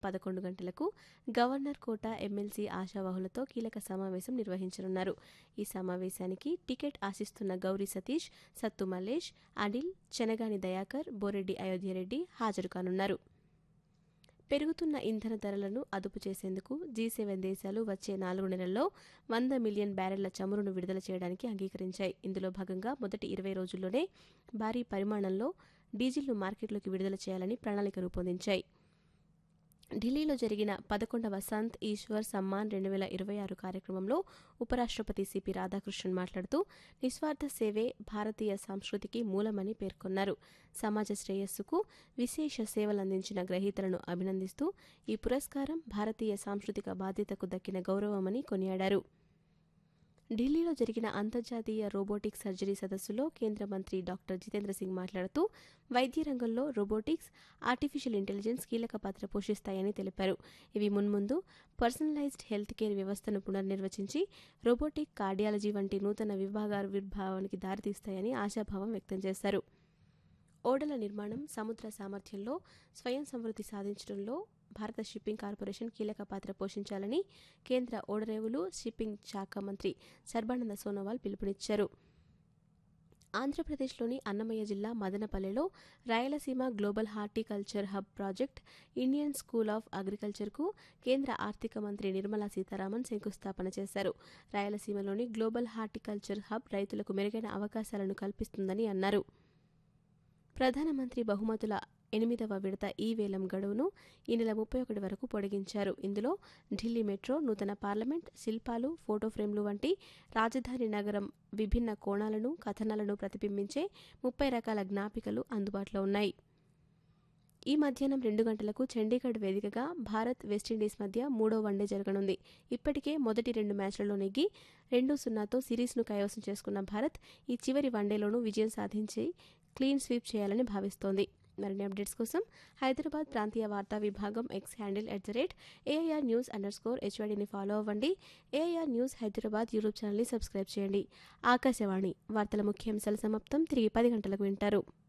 పదకొండు గంటలకు గవర్నర్ కోట ఎమ్మెల్సీ ఆశావాహులతో కీలక సమావేశం నిర్వహించనున్నారు ఈ సమావేశానికి టికెట్ ఆశిస్తున్న గౌరీ సతీష్ సత్తు మల్లేష్ అనిల్ చెనగాని దయాకర్ బోరెడ్డి అయోధ్యరెడ్డి హాజరు కానున్నారు పెరుగుతున్న ఇంధన ధరలను అదుపు చేసేందుకు జీ సెవెన్ దేశాలు వచ్చే నాలుగు నెలల్లో వంద మిలియన్ బ్యారెళ్ల చమురును విడుదల చేయడానికి అంగీకరించాయి ఇందులో భాగంగా మొదటి ఇరవై రోజుల్లోనే భారీ పరిమాణంలో డీజిల్ను మార్కెట్లోకి విడుదల చేయాలని ప్రణాళిక రూపొందించాయి ఢిల్లీలో జరిగిన పదకొండవ సంత్ ఈశ్వర్ సమ్మాన్ రెండు వేల ఇరవై ఆరు కార్యక్రమంలో ఉపరాష్ట్రపతి సిపి రాధాకృష్ణన్ మాట్లాడుతూ నిస్వార్థ సేవే భారతీయ సంస్కృతికి మూలమని పేర్కొన్నారు సమాజ శ్రేయస్సుకు విశేష సేవలందించిన గ్రహీతలను అభినందిస్తూ ఈ పురస్కారం భారతీయ సాంస్కృతిక బాధ్యతకు దక్కిన గౌరవమని కొనియాడారు ఢిల్లీలో జరిగిన అంతర్జాతీయ రోబోటిక్ సర్జరీ సదస్సులో కేంద్ర మంత్రి డాక్టర్ జితేంద్ర సింగ్ మాట్లాడుతూ వైద్య రంగంలో రోబోటిక్స్ ఆర్టిఫిషియల్ ఇంటెలిజెన్స్ కీలక పాత్ర పోషిస్తాయని తెలిపారు ఇవి మున్ముందు పర్సనలైజ్డ్ హెల్త్ కేర్ వ్యవస్థను పునర్నిర్వచించి రోబోటిక్ కార్డియాలజీ వంటి నూతన విభాగాల విర్భావానికి దారితీస్తాయని ఆశాభావం వ్యక్తం చేశారు ఓడల నిర్మాణం సముద్ర సామర్థ్యంలో స్వయం సమృద్ధి సాధించడంలో భారత షిప్పింగ్ కార్పొరేషన్ కీలక పాత్ర పోషించాలని కేంద్ర ఓడరేవులు షిప్పింగ్ శాఖ మంత్రి సర్బానంద సోనోవాల్ పిలుపునిచ్చారు ఆంధ్రప్రదేశ్లోని అన్నమయ్య జిల్లా మదనపల్లెలో Rayalaseema global horticulture hub project Indian school of అగ్రికల్చర్కు కేంద్ర ఆర్థిక మంత్రి నిర్మలా సీతారామన్ శంకుస్థాపన చేశారు రాయలసీమలోని గ్లోబల్ హార్టికల్చర్ హబ్ రైతులకు మెరుగైన అవకాశాలను కల్పిస్తుందని అన్నారు ప్రధానమంత్రి బహుమతుల ఎనిమిదవ విడత ఈ వేలం గడువును ఈ నెల ముప్పై ఒకటి వరకు పొడిగించారు ఇందులో ఢిల్లీ మెట్రో నూతన పార్లమెంట్ శిల్పాలు ఫోటో ఫ్రేమ్లు వంటి రాజధాని నగరం విభిన్న కోణాలను కథనాలను ప్రతిబింబించే ముప్పై రకాల జ్ఞాపికలు అందుబాటులో ఉన్నాయి ఈ మధ్యాహ్నం రెండు గంటలకు చండీగఢ్ వేదికగా భారత్ వెస్టిండీస్ మధ్య మూడో వన్డే జరగనుంది ఇప్పటికే మొదటి రెండు మ్యాచ్లలో నెగ్గి రెండు సున్నాతో సిరీస్ను కైవసం చేసుకున్న భారత్ ఈ చివరి వన్డేలోనూ విజయం సాధించి క్లీన్ స్వీప్ చేయాలని భావిస్తోంది మరిన్ని అప్డేట్స్ కోసం హైదరాబాద్ ప్రాంతీయ వార్తా విభాగం X handle at the rate AIR news under score హెచ్వైడీని ఫాలో అవ్వండి ఏఐఆర్ న్యూస్ హైదరాబాద్ యూట్యూబ్ ఛానల్ని సబ్స్క్రైబ్ చేయండి ఆకాశవాణి వార్తల ముఖ్యాంశాల సమాప్తం తిరిగి పది గంటలకు వింటారు